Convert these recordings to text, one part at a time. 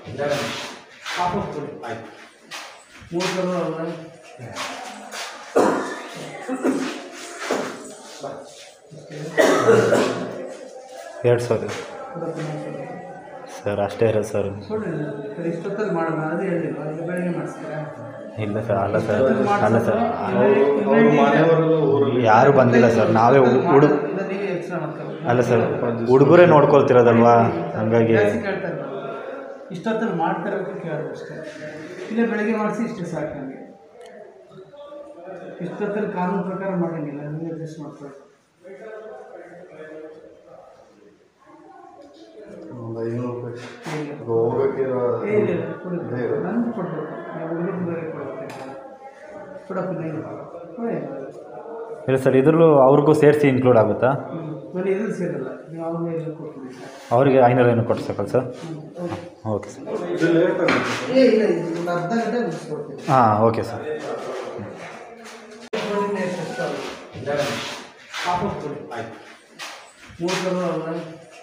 ವಾಪಸ್ ಕೊಡಿ ಆಯ್ತು ಮೂರು ಸಾವಿರ ಅಲ್ಲ ಎರಡು ಸಾವಿರ ಕೊಡಕ್ಕೆ ಮಾಡ್ತಾರೆ. ಸರ್ ಅಷ್ಟೇ ಇರೋದು ಸರ್ ಕೊಡಿ ಸರ್ ಇಷ್ಟೊತ್ತಲ್ಲಿ ಮಾಡೋಣ ಅದೇ ಹೇಳಿಲ್ಲ ಈಗ ಬೆಳಗ್ಗೆ ಮಾಡಿಸ್ತೀರಾ ಇಲ್ಲ ಸರ್ ಅಲ್ಲ ಸರ್ ಅಲ್ಲ ಸರ್ ಅವ್ರ ಮನೆಯವರೆಲ್ಲ ಊರಲ್ಲಿ ಯಾರು ಬಂದಿಲ್ಲ ಸರ್ ನಾವೇ ಹುಡು ಇಲ್ಲ ನೀವೇ ಎಕ್ಸ್ಟ್ರಾ ಮಾಡ್ಕೊಳ್ಳಿ ಅಲ್ಲ ಸರ್ ಹುಡುಗರೇ ನೋಡ್ಕೊಳ್ತಿರೋದಲ್ವಾ ಹಂಗಾಗಿ ಜಾಸ್ತಿ ಕೇಳ್ತಾ ಇಲ್ಲ ಇಷ್ಟೊತ್ತಲ್ಲಿ ಮಾಡ್ತಿರೋದಕ್ಕೆ ಕೇಳೋದು ಅಷ್ಟೇ ಇಲ್ಲೇ ಬೆಳಗ್ಗೆ ಮಾಡಿಸಿ ಇಷ್ಟೇ ಸಾಕು ನನಗೆ ಇಷ್ಟೊತ್ತಲ್ಲಿ ಕಾನೂನು ಪ್ರಕಾರ ಮಾಡಂಗಿಲ್ಲ ನೀವೇ ಅಡ್ಜಸ್ಟ್ ಮಾಡ್ಕೊಳ್ಳಿ ಒಂದು ಐನೂರು ರೂಪಾಯಿ ಇಲ್ಲ. ಅದು ಹೋಗಕ್ಕಿರೋ ಏ, ಇಲ್ಲ, ಇಲ್ಲ, ಕೊಡಿ. ಇದೇ ಇರೋದು. ನನ್ಗೆ ಕೊಡ್ಬೇಕು ನೀವು ಹುಡುಗರಿಗೆ ಬೇರೆ ಕೊಡ್ಬೇಕು ಕೊಡಪ್ಪ ನೀವು ಕೊಡಿ. ಇಲ್ಲ ಸರ್ ಇದ್ರಲ್ಲೂ ಅವ್ರಿಗೂ ಸೇರಿಸಿ ಇನ್ಕ್ಲೂಡ್ ಆಗುತ್ತಾ ಹ್ಮ್. ಬರೀ ಇದು ಸೇರಲ್ಲ ನೀವು ಅವ್ರ ಮೇಲೆ ಕೊಡ್ತೀವಿ ಅವರಿಗೆ ಐನೂರು ಐನೂರು ಕೊಡ್ಸಕ್ಕಲ್ಲ ಸರ್ ಹ್ಞೂ ಓಕೆ ಓಕೆ ಸರ್ ಇದು ಲೇಟ್ ಆಗುತ್ತೆ ಏ ಇಲ್ಲ ಇದು ಒಂದು ಅರ್ಧ ಗಂಟೆ ಮುಗಿಸ್ಕೊಡ್ತೀನಿ ಹಾಂ ಓಕೆ ಸರ್ ವಾಪಸ್ ಕೊಡಿ ಆಯ್ತು ಮೂರು ಸಾವಿರ ಅಲ್ಲ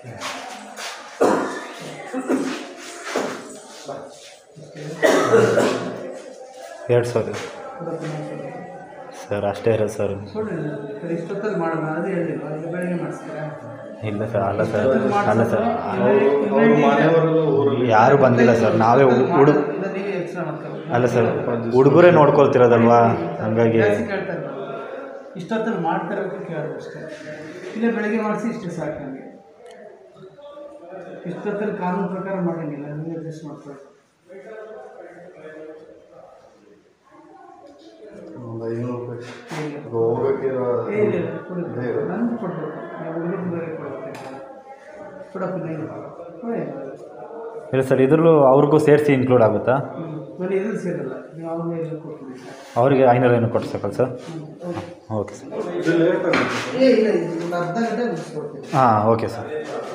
ಎರಡು ಸಾವಿರ ಕೊಡಕ್ಕೆ ಮಾಡ್ತಾರೆ. ಸರ್ ಅಷ್ಟೇ ಇರೋದು ಸರ್ ಕೊಡಿ ಸರ್ ಇಷ್ಟೊತ್ತಲ್ಲಿ ಮಾಡೋಣ ಅದೇ ಹೇಳಿಲ್ಲ ಈಗ ಬೆಳಗ್ಗೆ ಮಾಡಿಸ್ತೀರಾ ಇಲ್ಲ ಸರ್ ಅಲ್ಲ ಸರ್ ಅಲ್ಲ ಸರ್ ಅವ್ರ ಮನೆಯವರೆಲ್ಲ ಊರಲ್ಲಿ ಯಾರು ಬಂದಿಲ್ಲ ಸರ್ ನಾವೇ ಹುಡು ಇಲ್ಲ ನೀವೇ ಎಕ್ಸ್ಟ್ರಾ ಮಾಡ್ಕೊಳ್ಳಿ ಅಲ್ಲ ಸರ್ ಹುಡುಗರೇ ನೋಡ್ಕೊಳ್ತಿರೋದಲ್ವಾ ಹಂಗಾಗಿ ಜಾಸ್ತಿ ಕೇಳ್ತಾ ಇಲ್ಲ ಇಷ್ಟೊತ್ತಲ್ಲಿ ಮಾಡ್ತಿರೋದಕ್ಕೆ ಕೇಳೋದು ಅಷ್ಟೇ ಇಲ್ಲೇ ಬೆಳಗ್ಗೆ ಮಾಡಿಸಿ ಇಷ್ಟೇ ಸಾಕು ನನಗೆ ಇಷ್ಟೊತ್ತಲ್ಲಿ ಕಾನೂನು ಪ್ರಕಾರ ಮಾಡಂಗಿಲ್ಲ ನೀವೇ ಅಡ್ಜಸ್ಟ್ ಮಾಡ್ಕೊಳ್ಳಿ ಒಂದು ಐನೂರು ರೂಪಾಯಿ ಇಲ್ಲ. ಅದು ಹೋಗಕ್ಕಿರೋ ಏ, ಇಲ್ಲ, ಇಲ್ಲ, ಕೊಡಿ. ಇದೇ ಇರೋದು. ನನ್ಗೆ ಕೊಡ್ಬೇಕು ನೀವು ಹುಡುಗರಿಗೆ ಬೇರೆ ಕೊಡ್ಬೇಕು ಕೊಡಪ್ಪ ನೀವು ಕೊಡಿ. ಇಲ್ಲ ಸರ್ ಇದ್ರಲ್ಲೂ ಅವ್ರಿಗೂ ಸೇರಿಸಿ ಇನ್ಕ್ಲೂಡ್ ಆಗುತ್ತಾ ಹ್ಮ್. ಬರೀ ಇದು ಸೇರಲ್ಲ ನೀವು ಅವ್ರ ಮೇಲೆ ಕೊಡ್ತೀವಿ ಅವರಿಗೆ ಐನೂರು ಐನೂರು ಕೊಡ್ಸಕ್ಕಲ್ಲ ಸರ್ ಹ್ಞೂ ಓಕೆ ಓಕೆ ಸರ್ ಇದು ಲೇಟ್ ಆಗುತ್ತೆ ಏ ಇಲ್ಲ ಇದು ಒಂದು ಅರ್ಧ ಗಂಟೆ ಮುಗಿಸ್ಕೊಡ್ತೀನಿ ಹಾಂ ಓಕೆ ಸರ್